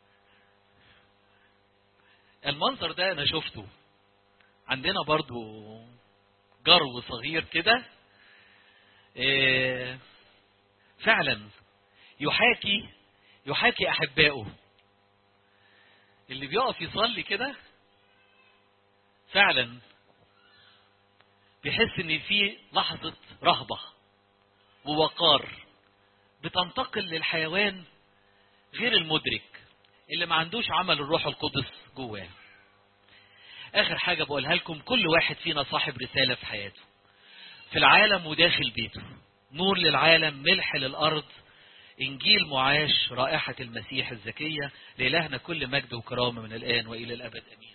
المنظر ده انا شفته عندنا برضو جرو صغير كده إيه فعلا يحاكي يحاكي احبائه اللي بيقف يصلي كده فعلا بيحس ان في لحظة رهبة ووقار بتنتقل للحيوان غير المدرك اللي ما عندوش عمل الروح القدس جواه اخر حاجة بقولها لكم كل واحد فينا صاحب رسالة في حياته في العالم وداخل بيته نور للعالم ملح للأرض إنجيل معاش رائحة المسيح الزكية لإلهنا كل مجد وكرامة من الآن وإلى الأبد أمين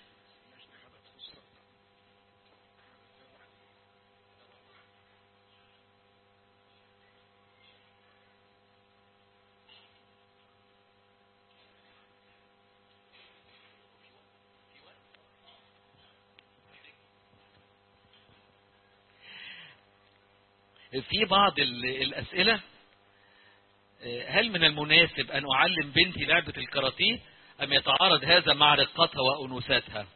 في بعض الأسئلة هل من المناسب أن أعلم بنتي لعبة الكاراتيه أم يتعارض هذا مع رقتها وأنوثتها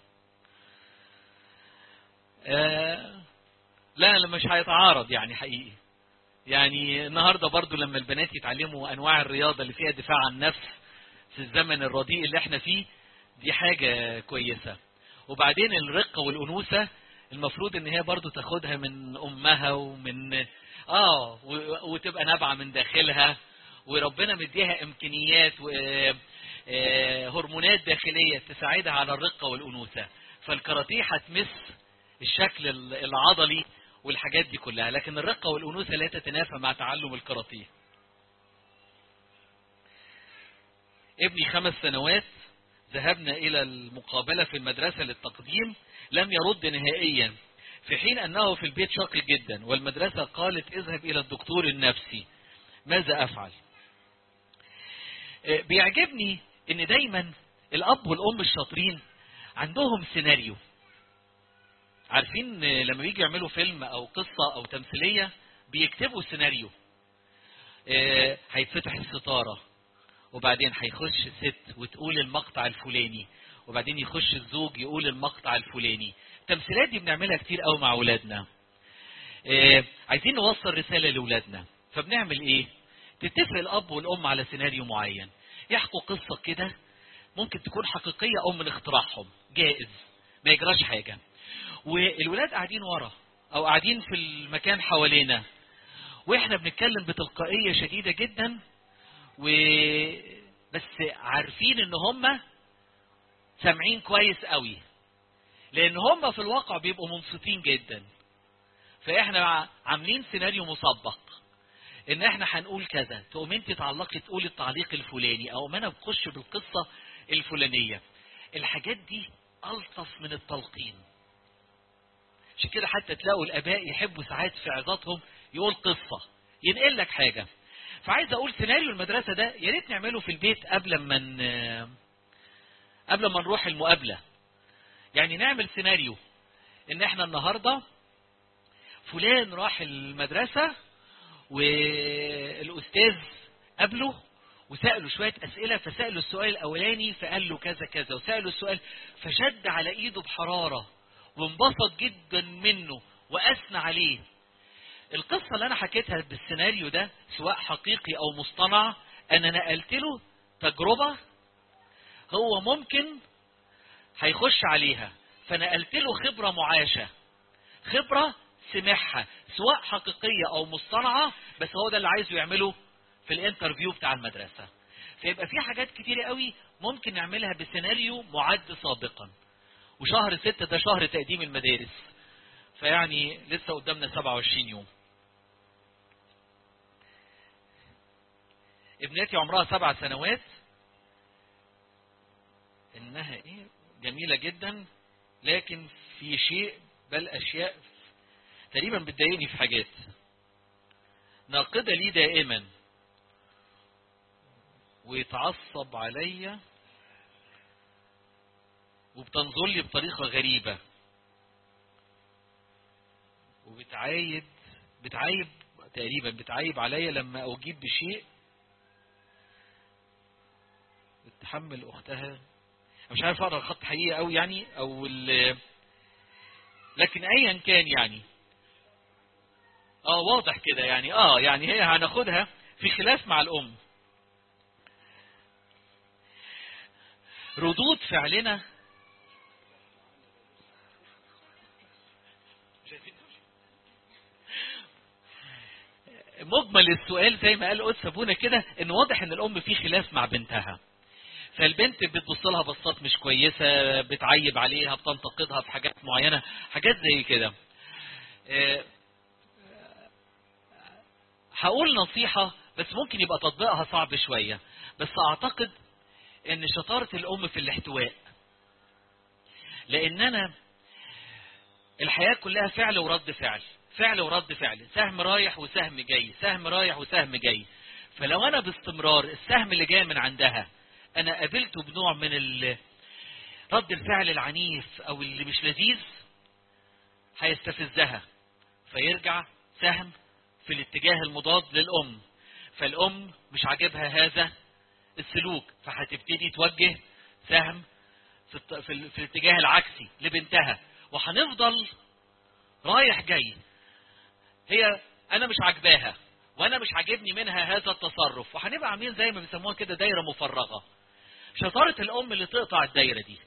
آه لا مش هيتعارض يعني حقيقي يعني النهاردة برضو لما البنات يتعلموا أنواع الرياضة اللي فيها دفاع عن النفس في الزمن الرديء اللي احنا فيه دي حاجة كويسة وبعدين الرقة والأنوثة المفروض ان هي برضو تاخدها من امها ومن اه وتبقى نابعه من داخلها وربنا مديها امكانيات وهرمونات داخليه تساعدها على الرقه والانوثه فالكاراتيه هتمس الشكل العضلي والحاجات دي كلها لكن الرقه والانوثه لا تتنافى مع تعلم الكاراتيه ابني خمس سنوات ذهبنا الى المقابله في المدرسه للتقديم لم يرد نهائيا في حين أنه في البيت شاقي جدا والمدرسة قالت اذهب إلى الدكتور النفسي ماذا أفعل بيعجبني ان دايما الأب والأم الشاطرين عندهم سيناريو عارفين لما بيجي يعملوا فيلم أو قصة أو تمثيلية بيكتبوا سيناريو هيتفتح الستارة وبعدين هيخش ست وتقول المقطع الفلاني وبعدين يخش الزوج يقول المقطع الفلاني التمثيلات دي بنعملها كتير قوي مع اولادنا إيه عايزين نوصل رسالة لاولادنا فبنعمل ايه تتفق الاب والام على سيناريو معين يحكوا قصة كده ممكن تكون حقيقية او من اختراعهم جائز ما يجراش حاجة والولاد قاعدين ورا او قاعدين في المكان حوالينا واحنا بنتكلم بتلقائية شديدة جدا و بس عارفين ان هم سامعين كويس قوي لان هم في الواقع بيبقوا منصتين جدا فاحنا عاملين سيناريو مسبق ان احنا هنقول كذا تقوم انت تعلقي تقولي التعليق الفلاني او ما انا بخش بالقصه الفلانيه الحاجات دي الطف من التلقين عشان كده حتى تلاقوا الاباء يحبوا ساعات في عظاتهم يقول قصه ينقل لك حاجه فعايز اقول سيناريو المدرسه ده يا ريت نعمله في البيت قبل ما قبل ما نروح المقابله يعني نعمل سيناريو ان احنا النهارده فلان راح المدرسه والاستاذ قابله وسأله شوية أسئلة فسأله السؤال الأولاني فقال له كذا كذا وسأله السؤال فشد على إيده بحرارة وانبسط جدا منه وأثنى عليه القصة اللي أنا حكيتها بالسيناريو ده سواء حقيقي أو مصطنع أنا نقلت له تجربة هو ممكن هيخش عليها فنقلت له خبرة معاشة خبرة سمعها سواء حقيقية أو مصطنعة بس هو ده اللي عايزه يعمله في الانترفيو بتاع المدرسة فيبقى في حاجات كتيرة قوي ممكن نعملها بسيناريو معد سابقا وشهر ستة ده شهر تقديم المدارس فيعني لسه قدامنا 27 يوم ابنتي عمرها سبع سنوات انها ايه جميلة جدا لكن في شيء بل اشياء تقريبا بتضايقني في حاجات ناقدة لي دائما ويتعصب عليا وبتنظر لي بطريقة غريبة وبتعايد بتعايب تقريبا بتعايب عليا لما أجيب بشيء بتحمل أختها مش عارف أقرأ الخط حقيقي أوي يعني أو لكن أيا كان يعني اه واضح كده يعني اه يعني هي هناخدها في خلاف مع الأم ردود فعلنا مجمل السؤال زي ما قال قدس ابونا كده ان واضح ان الام في خلاف مع بنتها فالبنت بتبص لها بصات مش كويسه بتعيب عليها بتنتقدها في حاجات معينه حاجات زي كده هقول نصيحه بس ممكن يبقى تطبيقها صعب شويه بس اعتقد ان شطاره الام في الاحتواء لان انا الحياه كلها فعل ورد فعل فعل ورد فعل سهم رايح وسهم جاي سهم رايح وسهم جاي فلو انا باستمرار السهم اللي جاي من عندها انا قابلته بنوع من رد الفعل العنيف او اللي مش لذيذ هيستفزها فيرجع سهم في الاتجاه المضاد للام فالام مش عاجبها هذا السلوك فهتبتدي توجه سهم في, في, في الاتجاه العكسي لبنتها وهنفضل رايح جاي هي انا مش عاجباها وانا مش عاجبني منها هذا التصرف وهنبقى عاملين زي ما بيسموها كده دايره مفرغه شطاره الام اللي تقطع الدايره دي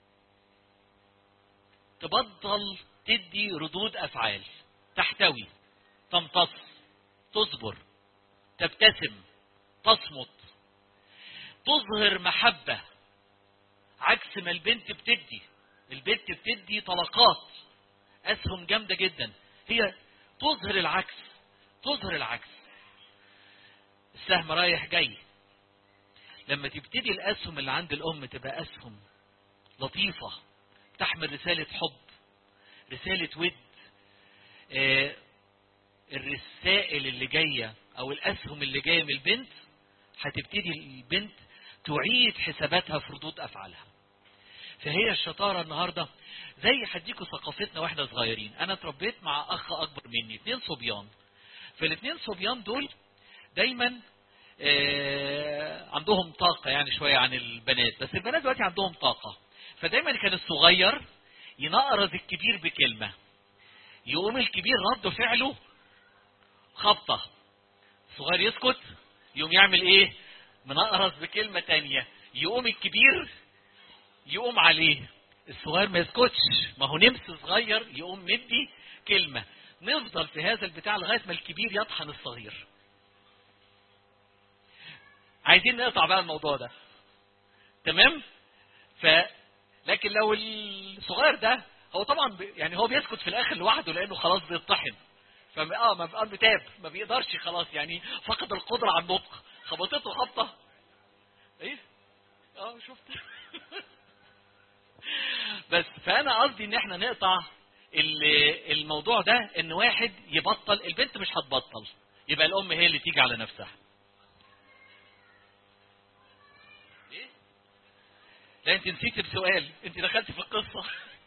تبطل تدي ردود افعال تحتوي تمتص تصبر تبتسم تصمت تظهر محبه عكس ما البنت بتدي البنت بتدي طلقات اسهم جامده جدا هي تظهر العكس تظهر العكس السهم رايح جاي لما تبتدي الاسهم اللي عند الام تبقى اسهم لطيفه تحمل رساله حب رساله ود آه الرسائل اللي جايه او الاسهم اللي جايه من البنت هتبتدي البنت تعيد حساباتها في ردود افعالها فهي الشطاره النهارده زي هديكوا ثقافتنا واحنا صغيرين انا اتربيت مع اخ اكبر مني اتنين صبيان فالاثنين صبيان دول دايما آه عندهم طاقة يعني شوية عن البنات بس البنات دلوقتي عندهم طاقة فدايما كان الصغير ينقرز الكبير بكلمة يقوم الكبير رد فعله خبطة الصغير يسكت يقوم يعمل ايه منقرز بكلمة تانية يقوم الكبير يقوم عليه الصغير ما يسكتش ما هو نمس صغير يقوم مدي كلمة نفضل في هذا البتاع لغاية ما الكبير يطحن الصغير عايزين نقطع بقى الموضوع ده تمام ف لكن لو الصغير ده هو طبعا ب... يعني هو بيسكت في الاخر لوحده لانه خلاص بيطحن فما اه ما بقى بتاب ما بيقدرش خلاص يعني فقد القدره على النطق خبطته خبطه ايه اه شفت بس فانا قصدي ان احنا نقطع الموضوع ده ان واحد يبطل البنت مش هتبطل يبقى الام هي اللي تيجي على نفسها ايه لا انت نسيت السؤال انت دخلت في القصه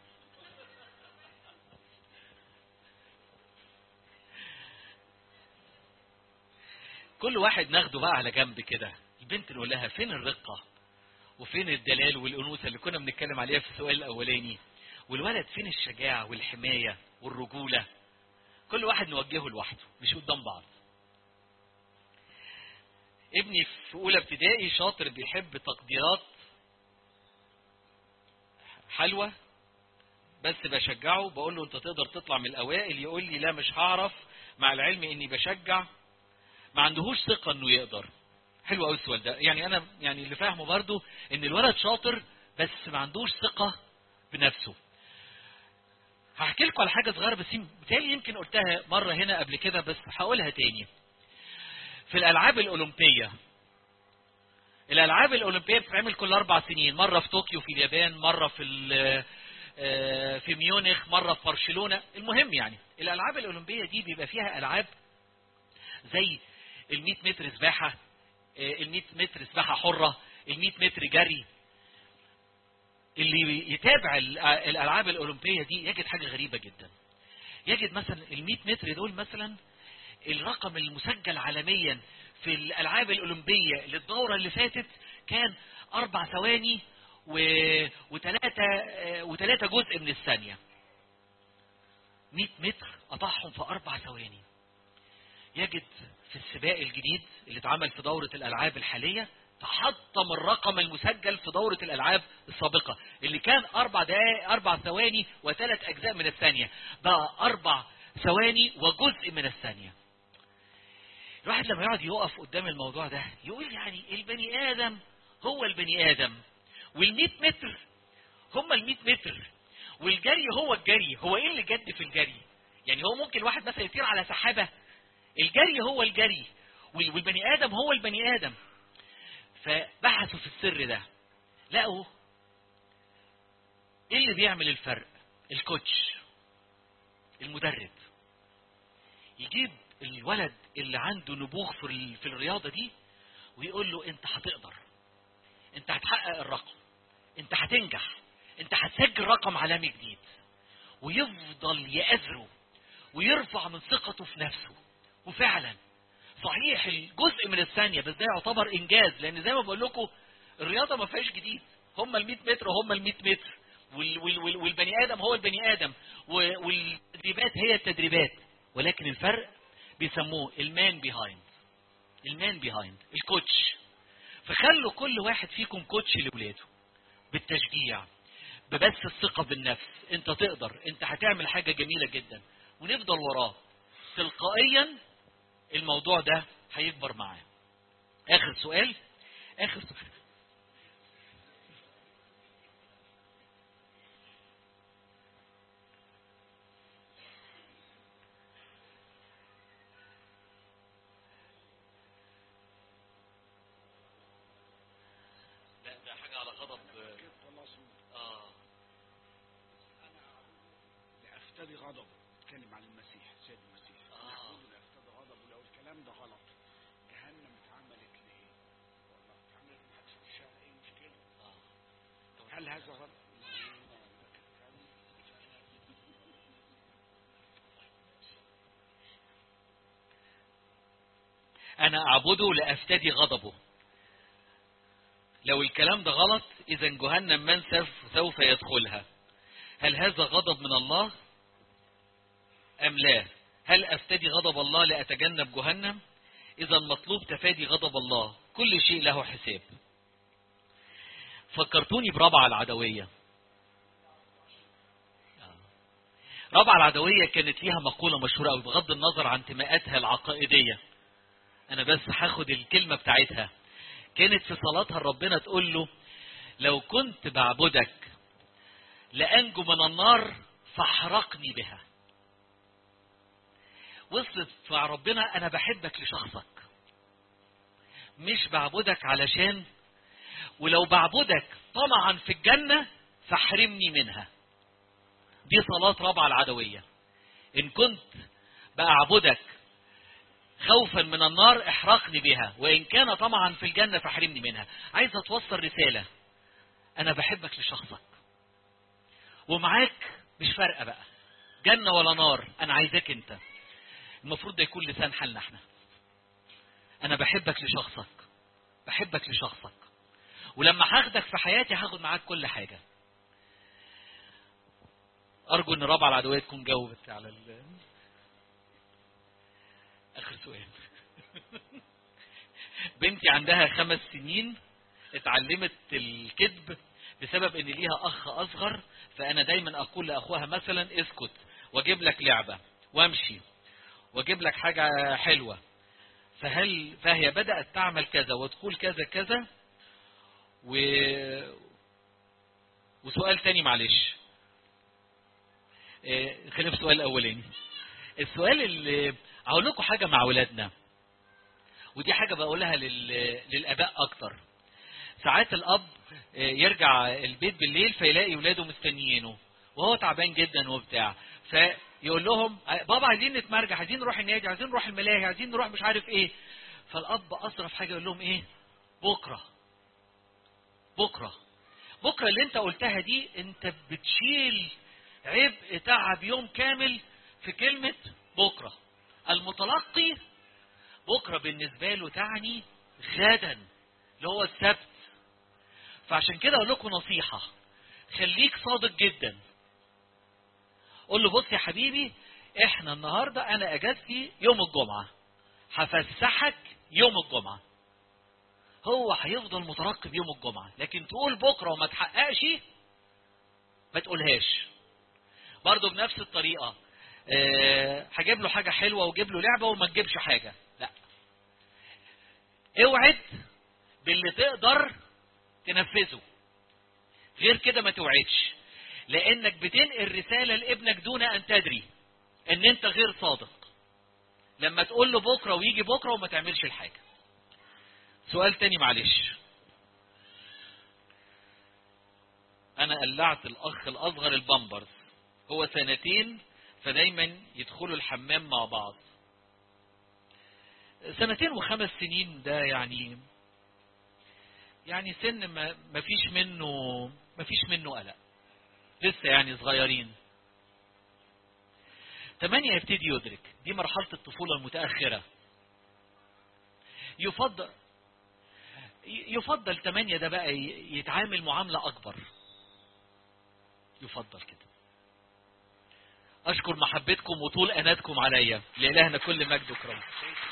كل واحد ناخده بقى على جنب كده البنت نقول لها فين الرقه وفين الدلال والانوثه اللي كنا بنتكلم عليها في السؤال الاولاني والولد فين الشجاعه والحمايه والرجوله كل واحد نوجهه لوحده مش قدام بعض ابني في اولى ابتدائي شاطر بيحب تقديرات حلوة بس بشجعه بقول له انت تقدر تطلع من الاوائل يقول لي لا مش هعرف مع العلم اني بشجع ما عندهوش ثقة انه يقدر حلو قوي السؤال ده يعني انا يعني اللي فاهمه برضو ان الولد شاطر بس ما عندوش ثقة بنفسه هحكي لكم على حاجة صغيرة بس بالتالي يمكن قلتها مرة هنا قبل كده بس هقولها تاني في الألعاب الأولمبية الألعاب الأولمبية بتتعمل كل أربع سنين مرة في طوكيو في اليابان مرة في في ميونخ مرة في برشلونة المهم يعني الألعاب الأولمبية دي بيبقى فيها ألعاب زي ال 100 متر سباحة ال 100 متر سباحة حرة ال 100 متر جري اللي يتابع الألعاب الأولمبية دي يجد حاجة غريبة جدا يجد مثلا ال 100 متر دول مثلا الرقم المسجل عالميا في الألعاب الأولمبية للدورة اللي فاتت كان أربع ثواني و... وثلاثة وثلاثة جزء من الثانية 100 متر قطعهم في أربع ثواني يجد في السباق الجديد اللي اتعمل في دورة الألعاب الحالية تحطم الرقم المسجل في دورة الألعاب السابقة اللي كان أربع دقائق أربع ثواني وثلاث أجزاء من الثانية بقى أربع ثواني وجزء من الثانية الواحد لما يقعد يقف قدام الموضوع ده يقول يعني البني آدم هو البني آدم والمئة متر هم المئة متر والجري هو الجري هو ايه اللي جد في الجري يعني هو ممكن واحد مثلا يطير على سحابة الجري هو الجري والبني آدم هو البني آدم فبحثوا في السر ده لقوا ايه اللي بيعمل الفرق الكوتش المدرب يجيب الولد اللي عنده نبوغ في في الرياضة دي ويقول له انت هتقدر انت هتحقق الرقم انت هتنجح انت هتسجل رقم عالمي جديد ويفضل يأذره ويرفع من ثقته في نفسه وفعلا صحيح الجزء من الثانية بس ده يعتبر انجاز لان زي ما بقول لكم الرياضة ما فيهاش جديد هم ال 100 متر وهم ال 100 متر وال وال وال والبني ادم هو البني ادم والتدريبات هي التدريبات ولكن الفرق بيسموه المان بيهايند المان بيهايند الكوتش فخلوا كل واحد فيكم كوتش لاولاده بالتشجيع ببث الثقة بالنفس انت تقدر انت هتعمل حاجة جميلة جدا ونفضل وراه تلقائيا الموضوع ده هيكبر معاه اخر سؤال اخر سؤال لا ده حاجة على غضب اه لأفتدي غضبه اتكلم عن المسيح سيد المسيح آه. يقول لأفتدي غضبه لو الكلام ده غلط جهنم اتعملت ليه؟ والله اتعملت محدش في الشارع ايه المشكلة؟ آه. هل هذا غلط؟ أنا أعبده لأفتدي غضبه لو الكلام ده غلط إذا جهنم من سوف- سوف يدخلها هل هذا غضب من الله أم لا هل أفتدي غضب الله لأتجنب جهنم إذا مطلوب تفادي غضب الله كل شيء له حساب فكرتوني بربع العدوية ربع العدوية كانت ليها مقولة مشهورة أوي بغض النظر عن انتماءاتها العقائدية أنا بس هاخد الكلمة بتاعتها كانت في صلاتها ربنا تقول له لو كنت بعبدك لأنجو من النار فاحرقني بها وصلت مع ربنا أنا بحبك لشخصك مش بعبدك علشان ولو بعبدك طمعا في الجنة فاحرمني منها دي صلاة رابعة العدوية إن كنت بأعبدك خوفا من النار احرقني بها وإن كان طمعا في الجنة فاحرمني منها عايزة توصل رسالة أنا بحبك لشخصك ومعاك مش فارقة بقى جنة ولا نار أنا عايزاك أنت المفروض ده يكون لسان حالنا احنا أنا بحبك لشخصك بحبك لشخصك ولما هاخدك في حياتي هاخد معاك كل حاجة أرجو إن رابعة العدوية تكون جاوبت على ال آخر سؤال بنتي عندها خمس سنين اتعلمت الكذب بسبب ان ليها اخ اصغر فانا دايما اقول لاخوها مثلا اسكت واجيب لك لعبة وامشي واجيب لك حاجة حلوة فهل فهي بدأت تعمل كذا وتقول كذا كذا و وسؤال تاني معلش إيه، خلينا في السؤال الاولاني السؤال اللي هقول لكم حاجه مع اولادنا ودي حاجه بقولها لل... للاباء اكتر ساعات الاب إيه، يرجع البيت بالليل فيلاقي ولاده مستنيينه وهو تعبان جدا وبتاع فيقول لهم بابا عايزين نتمرجع عايزين نروح النادي عايزين نروح الملاهي عايزين نروح مش عارف ايه فالاب اصرف حاجه يقول لهم ايه بكره بكره بكره اللي انت قلتها دي انت بتشيل عبء تعب يوم كامل في كلمة بكرة المتلقي بكرة بالنسبة له تعني غدا اللي هو السبت فعشان كده اقول لكم نصيحة خليك صادق جدا قول له بص يا حبيبي احنا النهاردة انا اجازتي يوم الجمعة هفسحك يوم الجمعة هو هيفضل مترقب يوم الجمعة لكن تقول بكرة وما تحققش ما تقولهاش برضه بنفس الطريقة أه هجيب له حاجة حلوة وجيب له لعبة وما تجيبش حاجة لا اوعد باللي تقدر تنفذه غير كده ما توعدش لانك بتنقل رسالة لابنك دون ان تدري ان انت غير صادق لما تقول له بكرة ويجي بكرة وما تعملش الحاجة سؤال تاني معلش انا قلعت الاخ الاصغر البامبرز هو سنتين فدايما يدخلوا الحمام مع بعض سنتين وخمس سنين ده يعني يعني سن ما ما فيش منه ما فيش منه قلق لسه يعني صغيرين ثمانية يبتدي يدرك دي مرحلة الطفولة المتأخرة يفضل يفضل ثمانية ده بقى يتعامل معاملة أكبر يفضل كده أشكر محبتكم وطول أناتكم عليا لإلهنا كل مجد وكرم